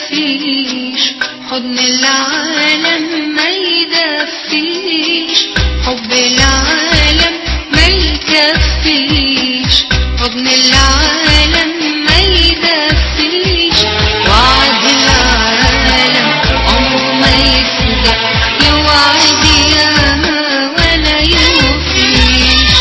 يكفيش حضن العالم ما يدفيش حب العالم ما يكفيش حضن العالم ما يدفيش وعد العالم عمره ما يفضى يوعد ياما ولا يوفيش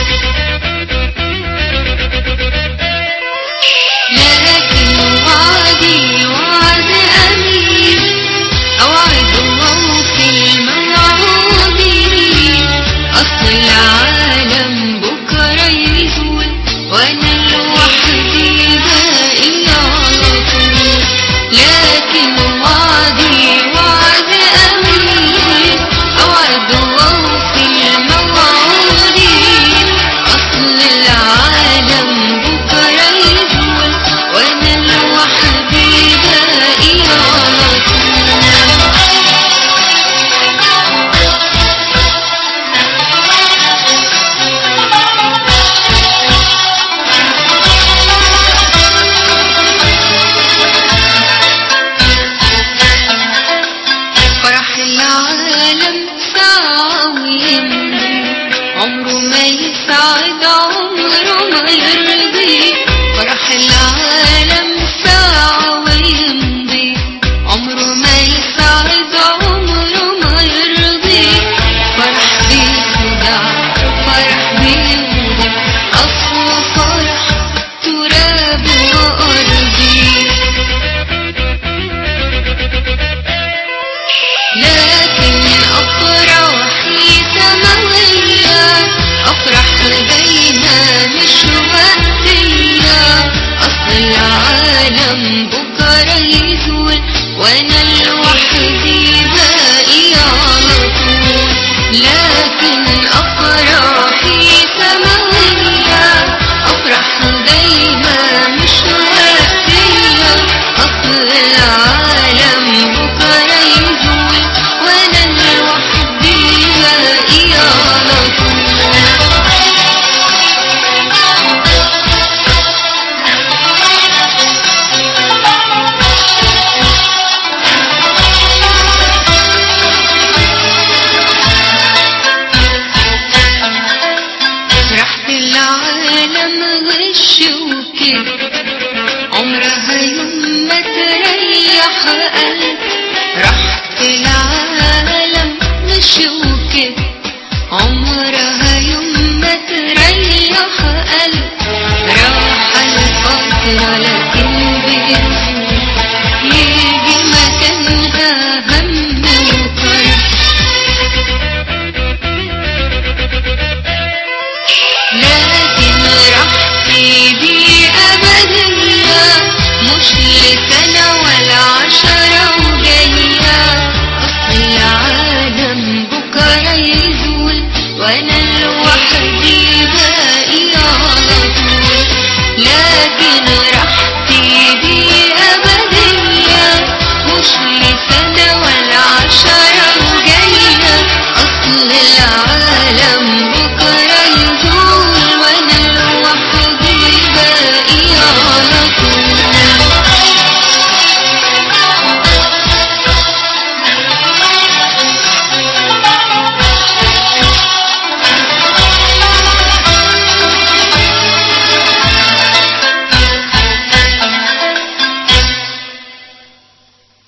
لكن وعدي وعد أمين أوعد وفي الموعود أصل العالم بكرة يزول وأنا لوحدي باقي على طول لكن وعدي وعد أمين أوعد وفي الموعود أصل العالم بكرة يزول وأنا لوحدي باقي على طول فرح العالم ساعة ويمضي عمره ما يسعد عمره ما يرضي فرح العالم ساعة ويمضي عمره ما يسعد عمره ما يرضي فرح بيخدع فرح بيخدع أصله فرح تراب وأرضي لكن أفراحي سماوية أفرح دايما مش وقتية أصل العالم بكرة يزول وأنا لوحدي باقي على طول لكن أفراحي سماوية أفرح دايما مش وقتية أصل العالم بكرة يزول وأنا لوحدي باقي على طول رحت العالم غش وكده عمرها يوم ما تريح قلب رحت العالم غش وكده عمرها يوم ما تريح قلب راح الفترة لكن بتزول يجي مكانها هم وكرب لكن راحتي دي أبدية مش لسنة ولا عشرة وجاية أصل العالم بكرة يزول وأنا لوحدي باقي على طول لكن راحتي دي أبدية مش لسنة ولا عشرة وجاية أصل العالم